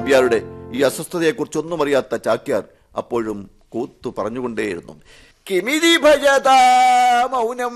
നമ്പ്യാരുടെ ഈ അസ്വസ്ഥതയെക്കുറിച്ചൊന്നും അറിയാത്ത ചാക്യാർ അപ്പോഴും കൂത്തു പറഞ്ഞുകൊണ്ടേയിരുന്നു കിമിതി ഭജതാ മൗനം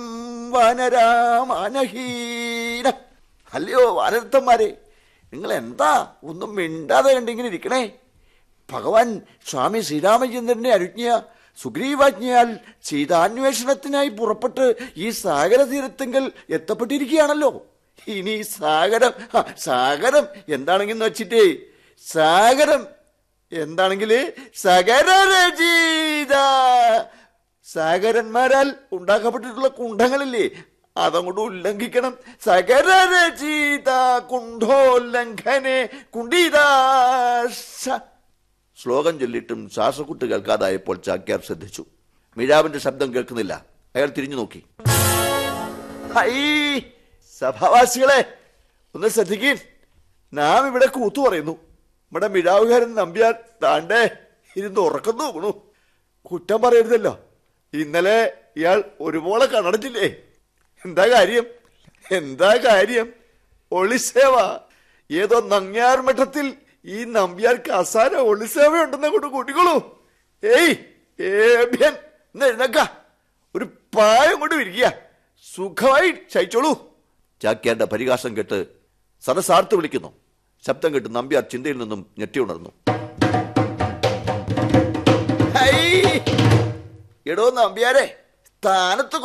വാനരാമാനഹീന അല്ലയോ വാനരത്തന്മാരെ നിങ്ങൾ എന്താ ഒന്നും മിണ്ടാതെ കണ്ടിങ്ങനെ ഇരിക്കണേ ഭഗവാൻ സ്വാമി ശ്രീരാമചന്ദ്രന്റെ അനുജ്ഞ സുഗ്രീവാജ്ഞയാൽ സീതാന്വേഷണത്തിനായി പുറപ്പെട്ട് ഈ സാഗര തീരത്തെങ്കിൽ എത്തപ്പെട്ടിരിക്കുകയാണല്ലോ ഇനി ഈ സാഗരം ഹ, സാഗരം എന്താണെങ്കിലും വെച്ചിട്ടേ സാഗരം എന്താണെങ്കിൽ സഗരരചീത സാഗരന്മാരാൽ ഉണ്ടാക്കപ്പെട്ടിട്ടുള്ള കുണ്ഠങ്ങളില്ലേ അതങ്ങോട്ട് ഉല്ലംഘിക്കണം സഗരരചീത കുണ്ഠോല്ലംഘനെ കുണ്ടീതാശ ശ്ലോകം ചൊല്ലിയിട്ടും ശ്വാസക്കുട്ട് കേൾക്കാതായപ്പോൾ ചാക്യാർ ശ്രദ്ധിച്ചു മിഴാവിന്റെ ശബ്ദം കേൾക്കുന്നില്ല അയാൾ തിരിഞ്ഞു നോക്കി ഹൈ സഭാവാസികളെ ഒന്ന് ശ്രദ്ധിക്കീൻ നാം ഇവിടെ കൂത്തു പറയുന്നു നമ്മുടെ മിഴാവുകാരൻ നമ്പ്യാർ താണ്ടേ ഇരുന്ന് ഉറക്കം നോക്കണു കുറ്റം പറയരുതല്ലോ ഇന്നലെ ഇയാൾ ഒരുപോലെ കണ്ണടച്ചില്ലേ എന്താ കാര്യം എന്താ കാര്യം ഒളിസേവ ഏതോ നങ്ങ്യാർ മഠത്തിൽ ഈ നമ്പ്യാർക്ക് അസാര ഒളിസേവ ഉണ്ടെന്ന് കൊണ്ട് കൂട്ടിക്കോളൂ ഏയ് ഏഭ്യൻ എന്ന് എഴുന്നേക്ക ഒരു പായം കൊണ്ട് വിരിക്കുക സുഖമായി ശയിച്ചോളൂ ചാക്യാരുടെ പരിഹാസം കേട്ട് സദസാർത്ത് വിളിക്കുന്നു ശബ്ദം കേട്ട് നമ്പ്യാർ ചിന്തയിൽ നിന്നും ഞെട്ടി ഉണർന്നു ഹൈ! എടോ നമ്പ്യാരെ സ്ഥാനത്ത്